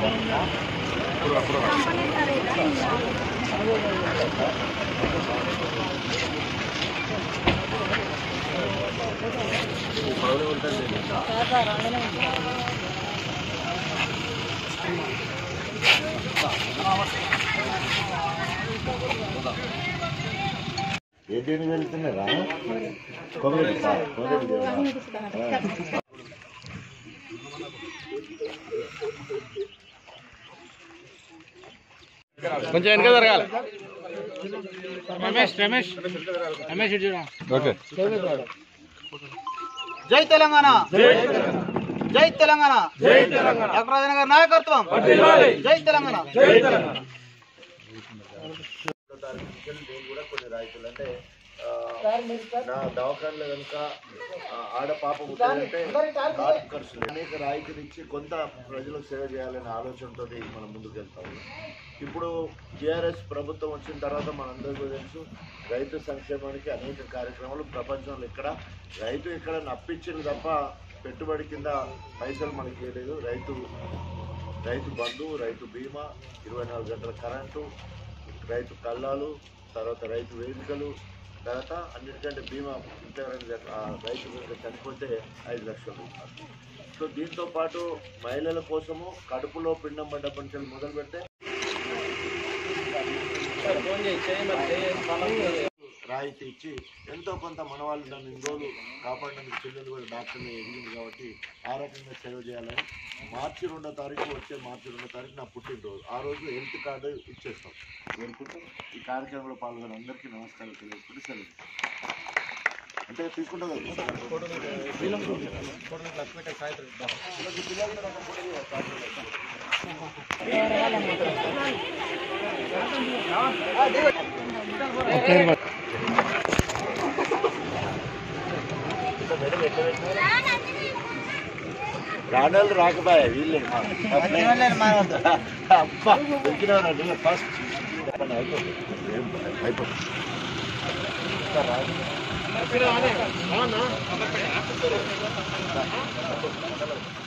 ఏ దేనికి వెళ్తున్నారా కొమరెడ్డి సార్ కొమరెడ్డి దేవుడా? కొంచెం వెనక జరగాలి రమేష్ రమేష్ రమేష్ ఇటు చూడ ఓకే జై తెలంగాణ జై తెలంగాణ డాక్టర్ రాజేంద్ర గారి నాయకత్వం జై తెలంగాణ నేను కూడా కొన్ని రాయితులు అంటే ఆ, నా దవాఖానలో కనుక ఆ, ఆడ పాప పుట్టాలంటే డాక్టర్ ఖర్చులు అనేక రాయితీలు ఇచ్చి కొంత ప్రజలకు సేవ చేయాలనే ఆలోచనతో మనం ముందుకు వెళ్తాము ఇప్పుడు టీఆర్ఎస్ ప్రభుత్వం వచ్చిన తర్వాత మనందరికీ తెలుసు రైతు సంక్షేమానికి అనేక కార్యక్రమాలు ప్రపంచంలో ఇక్కడ రైతు ఇక్కడ నప్పించింది తప్ప పెట్టుబడి కింద పైసలు మనకి ఇవ్వలేదు రైతు రైతు బంధు రైతు బీమా ఇరవై నాలుగు గంటల కరెంటు రైతు కళ్ళాలు తర్వాత రైతు వేదికలు తర్వాత అన్నిటికంటే బీమా ఇంకెవరైనా ఆ రైతు కనుక చనిపోతే ఐదు లక్షల రూపాయలు సో దీంతో పాటు మహిళల కోసము కడుపులో పిండం పడ్డ పంచలు మొదలు పెడితే రాయితీ ఇచ్చి ఎంతో కొంత మన వాళ్ళు నన్ను ఇన్ని రోజులు కాపాడడానికి పిల్లలు కూడా డాక్టర్ని ఎదిగింది కాబట్టి ఆ రకంగా సేవ చేయాలని మార్చి రెండో తారీఖు వచ్చే మార్చి రెండో తారీఖు నా పుట్టినరోజు ఆ రోజు హెల్త్ కార్డు ఇచ్చేస్తాం వేడుకుంటూ ఈ కార్యక్రమంలో పాల్గొన్న అందరికీ నమస్కారాలు తెలియజేసుకుంటూ సెలవు అంటే తీసుకుంటా రాణాలు రాకపోయా వీళ్ళే అబ్బా దొరికిన ఫస్ట్ అయిపోతుంది అయిపోతుంది రానే